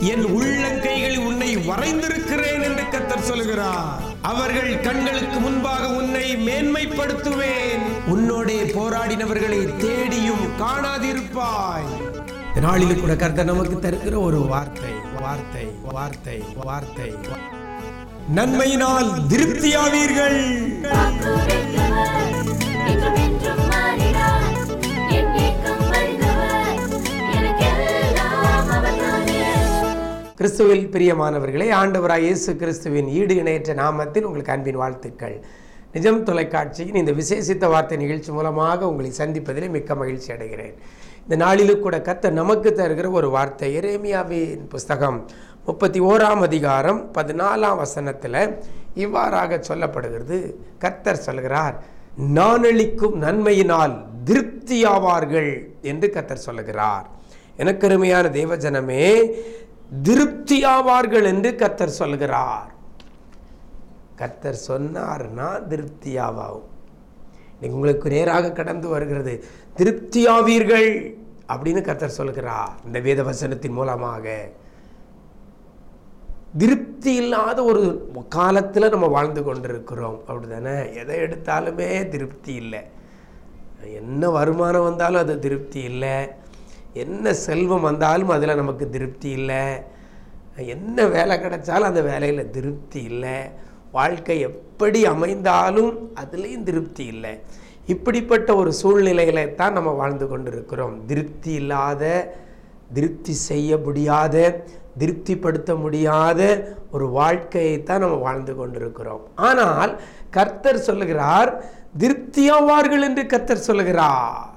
என் உள்ளங்கைகளில் உன்னை வரைந்திருக்கிறேன் என்று கத்தர் சொல்கிறார் அவர்கள் கண்களுக்கு முன்பாக உன்னை மேன்மைப்படுத்துவேன் உன்னோடே போராடினவர்களை தேடியும் காணாதிருப்பாய் இந்த நாளில் கூட கர்த்தர் நமக்கு தருகிற ஒரு வார்த்தை வார்த்தை வார்த்தை வார்த்தை நன்மையினால் திருப்தியாவீர்கள் வாக்குரைத்தவர், என்றும் என்றும் மாறிடார். என் ஏக்கம் அறிந்தவர், எனக்கெல்லாம் அவர்தானே. கிறிஸ்துவில் பிரியமானவர்களே ஆண்டவராய் இயேசு கிறிஸ்துவின் ஈடு இணையற்ற நாமத்தில் உங்களுக்கு அன்பின் வாழ்த்துக்கள் நிஜம் தொலைக்காட்சியின் இந்த விசேஷித்த வார்த்தை நிகழ்ச்சி மூலமாக உங்களை சந்திப்பதிலே மிக்க மகிழ்ச்சி அடைகிறேன் இந்த நாளிலும் கூட கர்த்தர் நமக்கு தருகிற ஒரு வார்த்தை எரேமியாவின் புஸ்தகம் முப்பத்தி ஓராம் அதிகாரம் பதினாலாம் வசனத்தில் இவ்வாறாக சொல்லப்படுகிறது கர்த்தர் சொல்கிறார் நானளிக்கும் நன்மையினால் திருப்தியாவார்கள் என்று கர்த்தர் சொல்லுகிறார் எனக்கருமையான தேவஜனமே திருப்தியாவார்கள் என்று கர்த்தர் சொல்கிறார் கர்த்தர் சொன்னார்னா திருப்தியாவாகும் இன்னைக்கு உங்களுக்கு நேராக கடந்து வருகிறது திருப்தியாவீர்கள் அப்படின்னு கர்த்தர் சொல்கிறார் இந்த வேத வசனத்தின் மூலமாக திருப்தி இல்லாத ஒரு காலத்தில் நம்ம வாழ்ந்து கொண்டிருக்கிறோம் அப்படிதானே எதை எடுத்தாலுமே திருப்தி இல்லை என்ன வருமானம் வந்தாலும் அது திருப்தி இல்லை என்ன செல்வம் வந்தாலும் அதில் நமக்கு திருப்தி இல்லை என்ன வேலை கிடைச்சாலும் அந்த வேலையில் திருப்தி இல்லை வாழ்க்கை எப்படி அமைந்தாலும் அதுலேயும் திருப்தி இல்லை இப்படிப்பட்ட ஒரு சூழ்நிலையில தான் நம்ம வாழ்ந்து கொண்டிருக்கிறோம் திருப்தி இல்லாத திருப்தி செய்ய முடியாத திருப்திப்படுத்த முடியாத ஒரு வாழ்க்கையை தான் நம்ம வாழ்ந்து கொண்டிருக்கிறோம் ஆனால் கர்த்தர் சொல்லுகிறார் திருப்தியாவார்கள் என்று கர்த்தர் சொல்லுகிறார்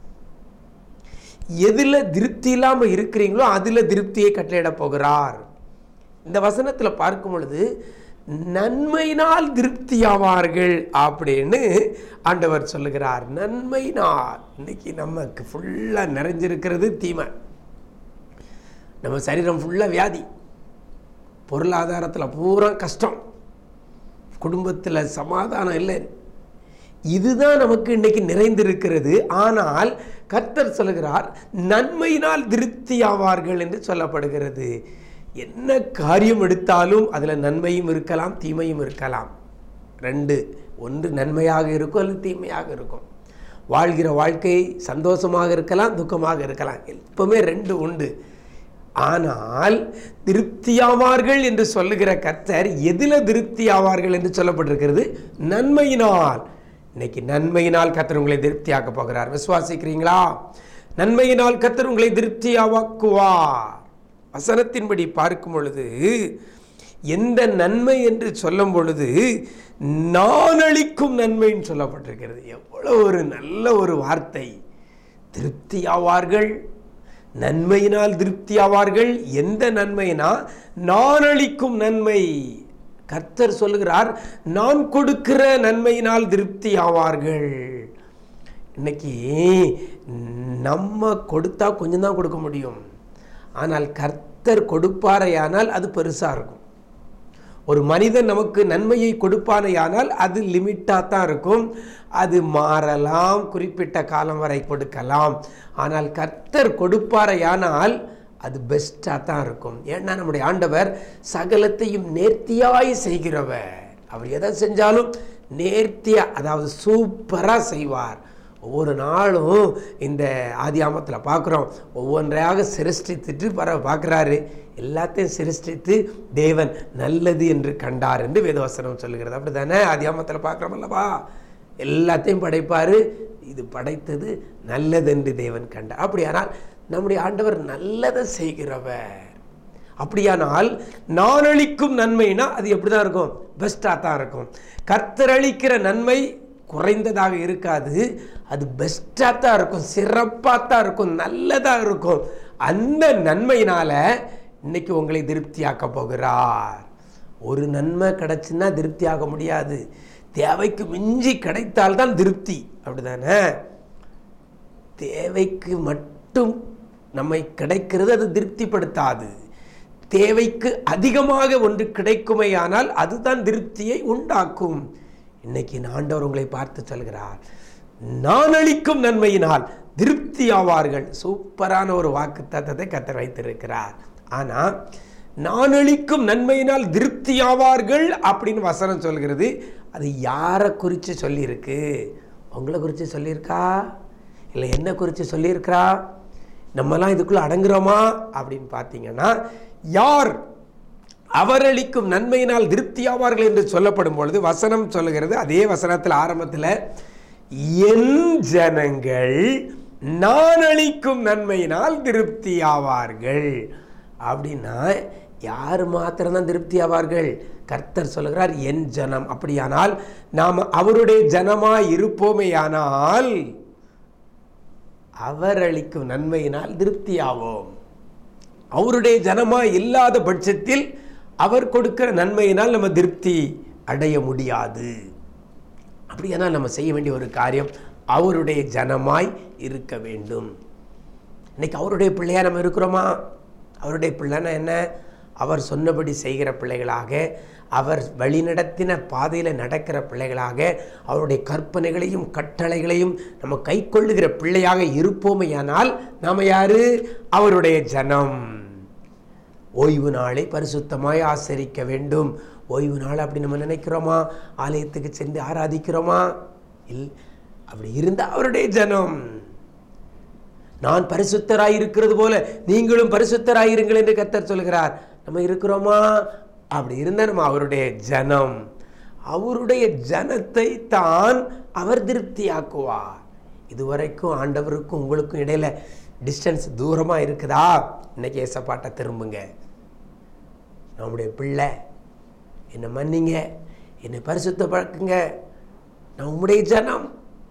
எதில் திருப்தி இல்லாமல் இருக்கிறீங்களோ அதில் திருப்தியை கட்டளையிட போகிறார் இந்த வசனத்தில் பார்க்கும் பொழுது நன்மையினால் திருப்தியாவார்கள் அப்படின்னு ஆண்டவர் சொல்லுகிறார் நன்மையினால் இன்னைக்கு நமக்கு ஃபுல்லாக நிறைஞ்சிருக்கிறது தீமை நம்ம சரீரம் ஃபுல்லாக வியாதி பொருளாதாரத்தில் பூரா கஷ்டம் குடும்பத்தில் சமாதானம் இல்லை இதுதான் நமக்கு இன்னைக்கு நிறைந்திருக்கிறது ஆனால் கர்த்தர் சொல்லுகிறார் நன்மையினால் திருப்தி ஆவார்கள் என்று சொல்லப்படுகிறது என்ன காரியம் எடுத்தாலும் அதில் நன்மையும் இருக்கலாம் தீமையும் இருக்கலாம் ரெண்டு ஒன்று நன்மையாக இருக்கும் அல்லது தீமையாக இருக்கும் வாழ்கிற வாழ்க்கை சந்தோஷமாக இருக்கலாம் துக்கமாக இருக்கலாம் எப்பவுமே ரெண்டு உண்டு ஆனால் திருப்தியாவார்கள் என்று சொல்லுகிற கர்த்தர் எதில் திருப்தி ஆவார்கள் என்று சொல்லப்பட்டிருக்கிறது நன்மையினால் இன்னைக்கு நன்மையினால் கர்த்தர் உங்களை திருப்தியாக்க போகிறார் விசுவாசிக்கிறீங்களா நன்மையினால் கர்த்தர் உங்களை திருப்தியாவாக்குவார் வசனத்தின்படி பார்க்கும் பொழுது எந்த நன்மை என்று சொல்லும் பொழுது நான் அளிக்கும் நன்மைன்னு சொல்லப்பட்டிருக்கிறது எவ்வளோ ஒரு நல்ல ஒரு வார்த்தை திருப்தியாவார்கள் நன்மையினால் திருப்தியாவார்கள் எந்த நன்மைனா நான் அளிக்கும் நன்மை கர்த்தர் சொல்லுகிறார் நான் கொடுக்கிற நன்மையினால் திருப்தி ஆவார்கள் இன்னைக்கு நம்ம கொடுத்தா கொஞ்சம் தான் கொடுக்க முடியும் ஆனால் கர்த்தர் கொடுப்பாரையானால் அது பெருசாக இருக்கும் ஒரு மனிதன் நமக்கு நன்மையை கொடுப்பானையானால் அது லிமிட்டாக தான் இருக்கும் அது மாறலாம் குறிப்பிட்ட காலம் வரை கொடுக்கலாம் ஆனால் கர்த்தர் கொடுப்பாரையானால் அது பெஸ்ட்டாக தான் இருக்கும் ஏன்னா நம்முடைய ஆண்டவர் சகலத்தையும் நேர்த்தியாய் செய்கிறவர் அவர் எதை செஞ்சாலும் நேர்த்தியாக அதாவது சூப்பராக செய்வார் ஒவ்வொரு நாளும் இந்த ஆதியாமத்தில் பார்க்குறோம் ஒவ்வொன்றையாக சிருஷ்டித்துட்டு பர பார்க்குறாரு எல்லாத்தையும் சிருஷ்டித்து தேவன் நல்லது என்று கண்டார் என்று வேதவசனம் சொல்லுகிறது அப்படி தானே ஆதியாமத்தில் பார்க்குறோம் அல்லவா எல்லாத்தையும் படைப்பார் இது படைத்தது நல்லதென்று தேவன் கண்டார் அப்படியானால் நம்முடைய ஆண்டவர் நல்லதை செய்கிறவர் அப்படியானால் நான் அளிக்கும் நன்மைனா அது எப்படி தான் இருக்கும் பெஸ்ட்டாக தான் இருக்கும் கர்த்தர் அளிக்கிற நன்மை குறைந்ததாக இருக்காது அது பெஸ்ட்டாக தான் இருக்கும் சிறப்பாக தான் இருக்கும் நல்லதாக இருக்கும் அந்த நன்மையினால் இன்னைக்கு உங்களை திருப்தியாக்க போகிறார் ஒரு நன்மை கிடைச்சுன்னா திருப்தியாக முடியாது தேவைக்கு மிஞ்சி கிடைத்தால்தான் திருப்தி அப்படிதானே தேவைக்கு மட்டும் நம்மை கிடைக்கிறது அது திருப்திப்படுத்தாது தேவைக்கு அதிகமாக ஒன்று கிடைக்குமேயானால் அதுதான் திருப்தியை உண்டாக்கும் இன்னைக்கு இந்த ஆண்டவர் உங்களை பார்த்து சொல்கிறார் நான் அளிக்கும் நன்மையினால் திருப்தி ஆவார்கள் சூப்பரான ஒரு வாக்கு தத்தத்தை கத்தர் வைத்திருக்கிறார் ஆனால் நான் அளிக்கும் நன்மையினால் திருப்தியாவார்கள் அப்படின்னு வசனம் சொல்கிறது அது யாரை குறித்து சொல்லியிருக்கு உங்களை குறித்து சொல்லியிருக்கா இல்லை என்ன குறித்து சொல்லியிருக்கிறா நம்மலாம் இதுக்குள்ளே அடங்குறோமா அப்படின்னு பார்த்தீங்கன்னா யார் அவரளிக்கும் நன்மையினால் திருப்தியாவார்கள் என்று சொல்லப்படும் பொழுது வசனம் சொல்லுகிறது அதே வசனத்தில் ஆரம்பத்தில் என் ஜனங்கள் நான் அளிக்கும் நன்மையினால் திருப்தியாவார்கள் அப்படின்னா யார் மாத்திரம்தான் திருப்தி ஆவார்கள் கர்த்தர் சொல்லுகிறார் என் ஜனம் அப்படியானால் நாம் அவருடைய ஜனமாய் இருப்போமேயானால் அவர் அளிக்கும் நன்மையினால் திருப்தியாவோம் அவருடைய ஜனமாய் இல்லாத பட்சத்தில் அவர் கொடுக்கிற நன்மையினால் நம்ம திருப்தி அடைய முடியாது அப்படியானால் நம்ம செய்ய வேண்டிய ஒரு காரியம் அவருடைய ஜனமாய் இருக்க வேண்டும் இன்னைக்கு அவருடைய பிள்ளையா நம்ம இருக்கிறோமா அவருடைய பிள்ளைன்னா என்ன அவர் சொன்னபடி செய்கிற பிள்ளைகளாக அவர் வழிநடத்தின பாதையில் நடக்கிற பிள்ளைகளாக அவருடைய கற்பனைகளையும் கட்டளைகளையும் நம்ம கை கொள்ளுகிற பிள்ளையாக இருப்போமையானால் நாம் யாரு அவருடைய ஜனம் ஓய்வு நாளை பரிசுத்தமாய் ஆசரிக்க வேண்டும் ஓய்வு நாள் அப்படி நம்ம நினைக்கிறோமா ஆலயத்துக்கு சென்று ஆராதிக்கிறோமா இல் அப்படி இருந்த அவருடைய ஜனம் நான் பரிசுத்தராய் இருக்கிறது போல நீங்களும் பரிசுத்தராயிருங்கள் என்று கர்த்தர் சொல்கிறார் நம்ம இருக்கிறோமா அப்படி இருந்தா நம்ம அவருடைய ஜனம் அவருடைய ஜனத்தை தான் அவர் திருப்தியாக்குவார் இதுவரைக்கும் ஆண்டவருக்கும் உங்களுக்கும் இடையில டிஸ்டன்ஸ் தூரமாக இருக்குதா இன்னைக்கு ஏசப்பாட்டை திரும்புங்க நம்முடைய பிள்ளை என்னை மன்னிங்க என்னை பரிசுத்த பழக்குங்க நான் உம்முடைய ஜனம்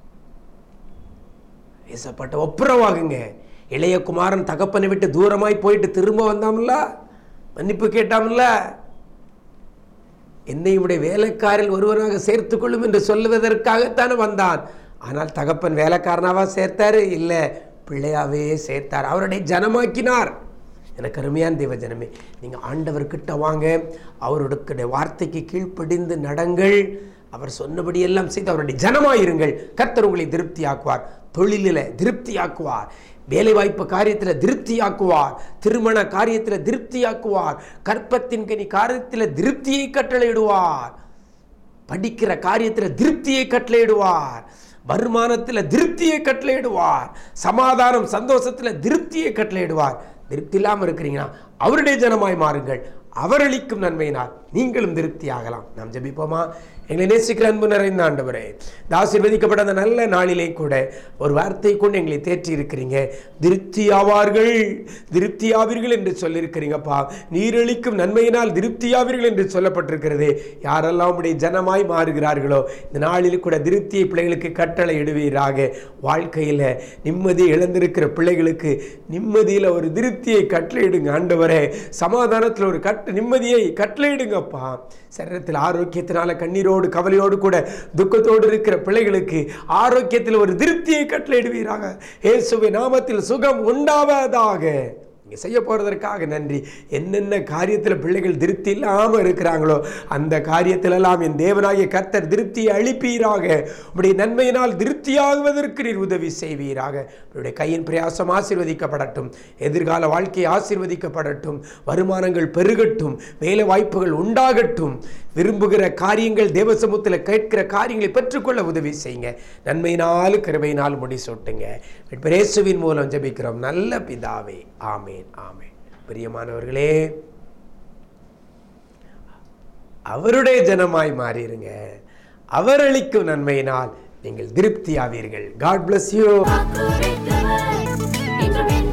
ஏசப்பட்ட ஒப்புரவாகுங்க இளைய குமாரன் தகப்பனை விட்டு தூரமாய் போயிட்டு திரும்ப வந்தாமல்ல மன்னிப்பு கேட்டாமல்ல என்னை உடைய வேலைக்காரில் ஒருவனாக சேர்த்துக் கொள்ளும் என்று சொல்லுவதற்காகத்தானே வந்தான் ஆனால் தகப்பன் வேலைக்காரனாவா சேர்த்தாரு இல்லை பிள்ளையாவே சேர்த்தார் அவருடைய ஜனமாக்கினார் எனக்கு அருமையான தேவ ஜனமே நீங்கள் ஆண்டவர்கிட்ட வாங்க அவருடைய வார்த்தைக்கு கீழ்ப்படிந்து நடங்கள் அவர் சொன்னபடி எல்லாம் செய்து அவருடைய ஜனமாயிருங்கள் கர்த்தர் உங்களை திருப்தியாக்குவார் தொழிலில் திருப்தியாக்குவார் வேலைவாய்ப்பு காரியத்தில் திருப்தியாக்குவார் திருமண காரியத்தில் திருப்தியாக்குவார் கற்பத்தின் கனி காரியத்தில் திருப்தியை கட்டளையிடுவார் படிக்கிற காரியத்தில் திருப்தியை கட்டளையிடுவார் வருமானத்தில் திருப்தியை கட்டளையிடுவார் சமாதானம் சந்தோஷத்தில் திருப்தியை கட்டளையிடுவார் திருப்தி இல்லாமல் இருக்கிறீங்கன்னா அவருடைய ஜனமாய் மாறுங்கள் அவர் அளிக்கும் நன்மையினால் நீங்களும் திருப்தி ஆகலாம் நாம் ஜெபிப்போமா எங்களை நேசிக்கிற அன்பு நிறைந்த ஆண்டவரே இந்த ஆசீர்வதிக்கப்பட்ட அந்த நல்ல நாளிலே கூட ஒரு வார்த்தை கொண்டு எங்களை தேற்றி இருக்கிறீங்க திருப்தி ஆவார்கள் திருப்தி ஆவீர்கள் என்று சொல்லியிருக்கிறீங்கப்பா நீரளிக்கும் நன்மையினால் திருப்தி ஆவீர்கள் என்று சொல்லப்பட்டிருக்கிறது யாரெல்லாம் உடைய ஜனமாய் மாறுகிறார்களோ இந்த நாளில் கூட திருப்தியை பிள்ளைகளுக்கு கட்டளை இடுவீராக வாழ்க்கையில் நிம்மதி இழந்திருக்கிற பிள்ளைகளுக்கு நிம்மதியில் ஒரு திருப்தியை கட்டளையிடுங்க ஆண்டவரே சமாதானத்தில் ஒரு கட்ட நிம்மதியை கட்டளையிடுங்கப்பா சரீரத்தில் ஆரோக்கியத்தினால கண்ணீரோடு கவலையோடு கூட துக்கத்தோடு இருக்கிற பிள்ளைகளுக்கு ஆரோக்கியத்தில் ஒரு திருப்தியை கட்டளையிடுவீராக இயேசுவின் நாமத்தில் சுகம் உண்டாவதாக நீங்கள் செய்ய போகிறதற்காக நன்றி என்னென்ன காரியத்தில் பிள்ளைகள் திருப்தி இல்லாமல் இருக்கிறாங்களோ அந்த காரியத்திலெல்லாம் என் தேவனாகிய கர்த்தர் திருப்தியை அளிப்பீராக உடைய நன்மையினால் திருப்தியாகுவதற்கு நீர் உதவி செய்வீராக உடைய கையின் பிரயாசம் ஆசீர்வதிக்கப்படட்டும் எதிர்கால வாழ்க்கை ஆசீர்வதிக்கப்படட்டும் வருமானங்கள் பெருகட்டும் வேலை வாய்ப்புகள் உண்டாகட்டும் விரும்புகிற காரியங்கள் தேவசமூகத்தில் கேட்கிற காரியங்களை பெற்றுக்கொள்ள உதவி செய்யுங்க நன்மையினால் கிருபையினால் முடிசூட்டுங்க பிரேசுவின் மூலம் ஜெபிக்கிறோம் நல்ல பிதாவே ஆமேன் ஆமேன் பிரியமானவர்களே அவருடைய ஜனமாய் மாறிடுங்க அவர் அளிக்கும் நன்மையினால் நீங்கள் திருப்தி ஆவீர்கள் காட் bless யூ வாக்குரைத்தவர், இன்றும்